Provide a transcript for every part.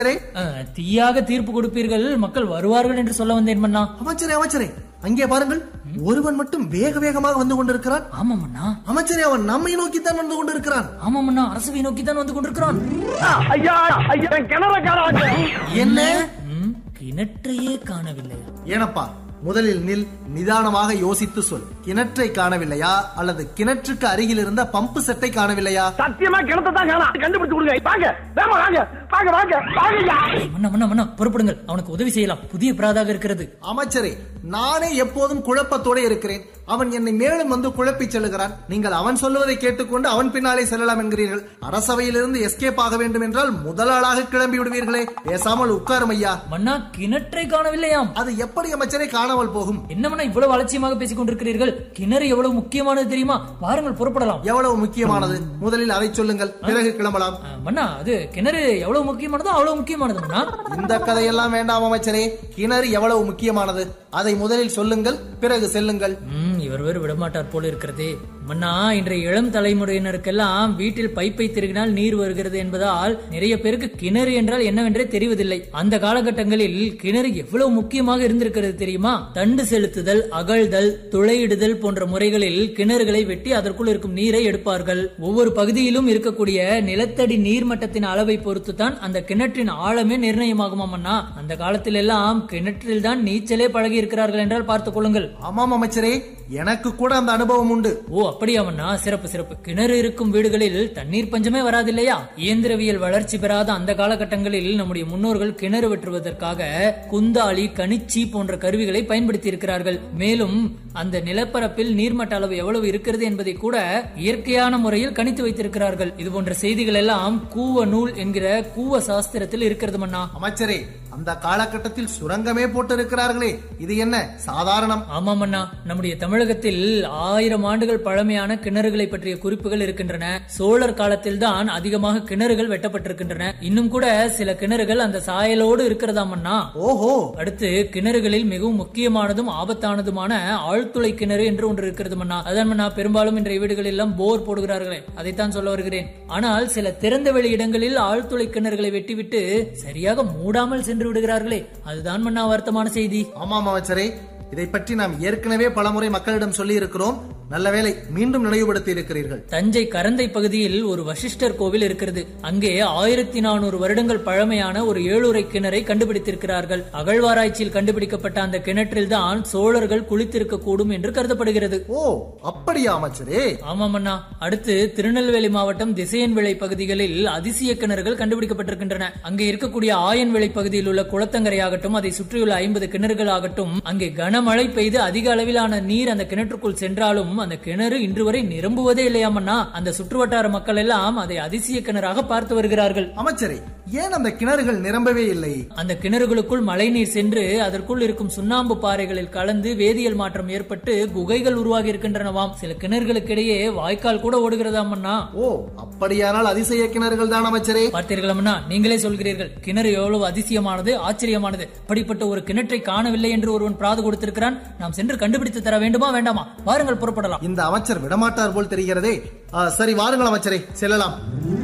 அமைச்சரே அஹ், தீயாக தீர்ப்பு கொடுப்பீர்கள் மக்கள் வருவார்கள் என்று சொல்ல வந்தேன் மன்னா அமைச்சரே அமைச்சரே அங்கே பாருங்கள் ஒருவன் மட்டும் வேக வேகமாக வந்து கொண்டிருக்கிறான் ஆமாம் மன்னா அமைச்சரே அவன் நம்மை நோக்கித்தான் வந்து கொண்டிருக்கிறான் ஆமாம் மன்னா அரசவை நோக்கி தான் வந்து கொண்டிருக்கிறான் ஐயா ஐயா கிணற காண என்ன ம், கிணற்றையே காணவில்லை ஏனப்பா முதலில் நில் நிதானமாக யோசித்து சொல் கிணற்றை காணவில்லையா அல்லது கிணற்றுக்கு அருகில் இருந்த பம்பு செட்டை காணவில்லையா சத்தியமா கிணத்தை தான் காணா கண்டுபிடிச்சு கொடுங்க வாங்க வேமா வாங்க வாங்க வாங்க வாங்கய்யா மன்னா மன்னா மன்னா புறப்படுங்கள் அவனுக்கு உதவி செய்யலாம் புதிய பிராதாக இருக்கிறது அமைச்சரே நானே எப்போதும் குழப்பத்தோட இருக்கிறேன் அவன் என்னை மேலும் வந்து குழப்பிச் செல்லுகிறான் நீங்கள் அவன் சொல்லுவதை கேட்டுக்கொண்டு அவன் பின்னாலே செல்லலாம் என்கிறீர்கள் அரசவையிலிருந்து எஸ்கேப் ஆக வேண்டும் என்றால் முதலாளாக கிளம்பி விடுவீர்களே பேசாமல் உட்காரும் ஐயா மன்னா கிணற்றை காணவில்லையாம் அது எப்படி அமைச்சரே காணாமல் போகும் என்ன மன்னா இவ்வளவு அலட்சியமாக பேசிக் கொண்டிருக்கிறீர்கள் கிணறு எவ்வளவு முக்கியமானது தெரியுமா வாருங்கள் புறப்படலாம் எவ்வளவு முக்கியமானது முதலில் அதை சொல்லுங்கள் பிறகு கிளம்பலாம் அஹ், மன்னா அது கிணறு எவ்வளவு முக்கியமானதோ அவ்வளவு முக்கியமானது மன்னா இந்த கதையெல்லாம் வேண்டாம் அமைச்சரே கிணறு எவ்வளவு முக்கியமானது அதை முதலில் சொல்லுங்கள் பிறகு செல்லுங்கள் ம் இவர் வேறு விடமாட்டார் போல இருக்கிறதே மன்னா இன்றைய இளம் தலைமுறையினருக்கெல்லாம் வீட்டில் பைப்பை திருகினால் நீர் வருகிறது என்பதால் நிறைய பேருக்கு கிணறு என்றால் என்னவென்றே தெரிவதில்லை அந்த காலகட்டங்களில் கிணறு எவ்வளவு முக்கியமாக இருந்திருக்கிறது தெரியுமா தண்டு செலுத்துதல் அகழ்தல் துளையிடுதல் போன்ற முறைகளில் கிணறுகளை வெட்டி அதற்குள் இருக்கும் நீரை எடுப்பார்கள் ஒவ்வொரு பகுதியிலும் இருக்கக்கூடிய நிலத்தடி நீர்மட்டத்தின் அளவை பொறுத்து தான் அந்த கிணற்றின் ஆழமே நிர்ணயமாகுமாம் அண்ணா அந்த காலத்தில் எல்லாம் கிணற்றில் தான் நீச்சலே பழகி இருக்கிறார்கள் என்றால் பார்த்துக் கொள்ளுங்கள் ஆமாம் அமைச்சரே எனக்கு கூட அந்த அனுபவம் உண்டு ஓ அப்படியாமண்ணா சிறப்பு சிறப்பு கிணறு இருக்கும் வீடுகளில் தண்ணீர் பஞ்சமே வராதில்லையா இயந்திரவியல் வளர்ச்சி பெறாத அந்த காலகட்டங்களில் நம்முடைய முன்னோர்கள் கிணறு வெட்டுவதற்காக குந்தாளி கணிச்சி போன்ற கருவிகளை பயன்படுத்தி இருக்கிறார்கள் மேலும் அந்த நிலப்பரப்பில் நீர்மட்ட அளவு எவ்வளவு இருக்கிறது என்பதை கூட இயற்கையான முறையில் கணித்து வைத்திருக்கிறார்கள் இது போன்ற செய்திகள் எல்லாம் கூவ நூல் என்கிற கூவ சாஸ்திரத்தில் இருக்கிறது மன்னா அமைச்சரே அந்த காலகட்டத்தில் சுரங்கமே போட்டு இருக்கிறார்களே இது என்ன சாதாரணம் ஆமாம் அண்ணா நம்முடைய தமிழகத்தில் ஆயிரம் ஆண்டுகள் பழமையான கிணறுகளை பற்றிய குறிப்புகள் இருக்கின்றன சோழர் காலத்தில் தான் அதிகமாக கிணறுகள் வெட்டப்பட்டிருக்கின்றன இன்னும் கூட சில கிணறுகள் அந்த சாயலோடு இருக்கிறதாம் அண்ணா ஓஹோ அடுத்து கிணறுகளில் மிகவும் முக்கியமானதும் ஆபத்தானதுமான ஆழ்துளை கிணறு என்று ஒன்று இருக்கிறது மன்னா அதான் மன்னா பெரும்பாலும் இன்றைய வீடுகளில் எல்லாம் போர் போடுகிறார்களே அதைத்தான் சொல்ல வருகிறேன் ஆனால் சில திறந்த வெளி இடங்களில் ஆழ்துளை கிணறுகளை வெட்டிவிட்டு சரியாக மூடாமல் சென்று விடுகிறார்களே அதுதான் மன்னா வருத்தமான செய்தி ஆமாம் அமைச்சரே இதை பற்றி நாம் ஏற்கனவே பலமுறை மக்களிடம் சொல்லி இருக்கிறோம் நல்ல வேளை மீண்டும் நினைவுபடுத்தி இருக்கிறீர்கள் தஞ்சை கரந்தை பகுதியில் ஒரு வசிஷ்டர் கோவில் இருக்கிறது அங்கே ஆயிரத்தி நானூறு வருடங்கள் பழமையான ஒரு ஏழுரை கிணறை கண்டுபிடித்திருக்கிறார்கள் அகழ்வாராய்ச்சியில் கண்டுபிடிக்கப்பட்ட அந்த கிணற்றில் தான் சோழர்கள் குளித்திருக்க கூடும் என்று கருதப்படுகிறது ஓ அப்படியா அமைச்சரே ஆமாம் அண்ணா அடுத்து திருநெல்வேலி மாவட்டம் திசையன்விளை பகுதிகளில் அதிசய கிணறுகள் கண்டுபிடிக்கப்பட்டிருக்கின்றன அங்கே இருக்கக்கூடிய ஆயன்விளை பகுதியில் உள்ள குளத்தங்கரையாகட்டும் அதை சுற்றியுள்ள ஐம்பது கிணறுகள் ஆகட்டும் அங்கே கனமழை பெய்து அதிக அளவிலான நீர் அந்த கிணற்றுக்குள் சென்றாலும் அந்த கிணறு இன்று வரை நிரம்புவதே இல்லையாமண்ணா அந்த சுற்றுவட்டார மக்கள் எல்லாம் அதை அதிசய கிணறாக பார்த்து வருகிறார்கள் அமைச்சரே ஏன் அந்த கிணறுகள் நிரம்பவே இல்லை அந்த கிணறுகளுக்குள் மழைநீர் சென்று அதற்குள் இருக்கும் சுண்ணாம்பு பாறைகளில் கலந்து வேதியியல் மாற்றம் ஏற்பட்டு குகைகள் உருவாகி இருக்கின்றனவாம் சில கிணறுகளுக்கிடையே வாய்க்கால் கூட ஓடுகிறதாம் அண்ணா ஓ அப்படியானால் அதிசய கிணறுகள் தான் அமைச்சரே பார்த்தீர்களா நீங்களே சொல்கிறீர்கள் கிணறு எவ்வளவு அதிசயமானது ஆச்சரியமானது அப்படிப்பட்ட ஒரு கிணற்றை காணவில்லை என்று ஒருவன் பிராது கொடுத்திருக்கிறான் நாம் சென்று கண்டுபிடித்து தர வேண்டுமா வேண்டாமா வாருங்கள் புறப்படலாம் இந்த அமைச்சர் விடமாட்டார் போல் தெரிகிறதே ஆ, சரி வாருங்கள் அமைச்சரே செல்லலாம்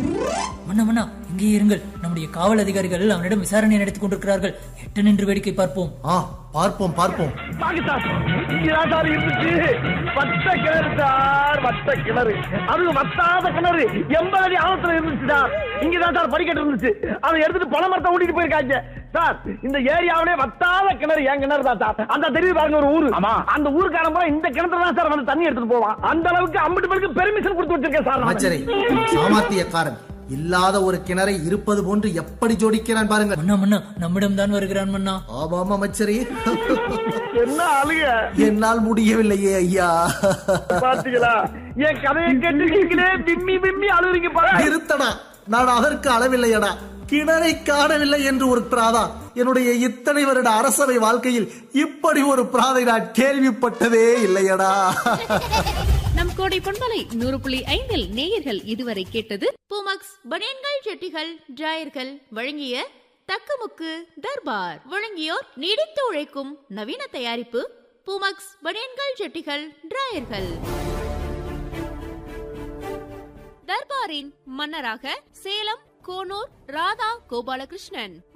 மன்னா மன்னா இங்கே இருங்கள் நம்முடைய காவல் அதிகாரிகள் அவனிடம் விசாரணை நடத்திக் கொண்டிருக்கிறார்கள் எட்டு நின்று வேடிக்கை பார்ப்போம் ஆ பார்ப்போம் பார்ப்போம் வாங்க சார் இங்கதான் சார் இருந்துச்சு வட்ட கிணறு சார் வட்ட கிணறு அது வத்தாத கிணறு எண்பது அடி ஆழத்துல இருந்துச்சு சார் இங்கதான் சார் படிக்கட்டு இருந்துச்சு அதை எடுத்துட்டு பண மரத்தை ஓட்டிட்டு போயிருக்காங்க சார் இந்த ஏரியாவிலே வத்தாத கிணறு என் கிணறு தான் சார் அந்த தெரிவு பாருங்க ஒரு ஊரு ஆமா அந்த ஊருக்காரன் பூரா இந்த கிணத்துல தான் சார் வந்து தண்ணி எடுத்துட்டு போவான் அந்த அளவுக்கு அம்பிட்டு பேருக்கு பெர்மிஷன் கொடுத்து வச்சிருக்கேன் சார் நான். அமைச்சரே சாமர்த்தியக்காரன் இல்லாத ஒரு கிணறை இருப்பது போன்று எப்படி ஜோடிக்கிறான் பாருங்கள் மன்னா மன்னா நம்மிடம் தான் வருகிறான் மன்னா ஆமாம் அமைச்சரே என்ன அழுக என்னால் முடியவில்லையே ஐயா பாத்தீங்களா என் கதையை கேட்டு நீங்களே விம்மி விம்மி அழுகுறீங்க பாரு நிறுத்தடா நான் அதற்கு அளவில்லையடா கிணறை காணவில்லை என்று ஒரு பிராதா என்னுடைய இத்தனை வருட அரசவை வாழ்க்கையில் இப்படி ஒரு பிராதை நான் கேள்விப்பட்டதே இல்லையடா நம் கோடை பொன்மலை நூறு புள்ளி ஐந்தில் நேயர்கள் இதுவரை கேட்டது பூமக்ஸ் பனியன்கள் ஜெட்டிகள் டிராயர்கள் வழங்கிய தக்கமுக்கு தர்பார் வழங்கியோர் நீடித்து உழைக்கும் நவீன தயாரிப்பு பூமக்ஸ் பனியன்கள் ஜெட்டிகள் டிராயர்கள் தர்பாரின் மன்னராக சேலம் கோனூர் ராதா கோபாலகிருஷ்ணன்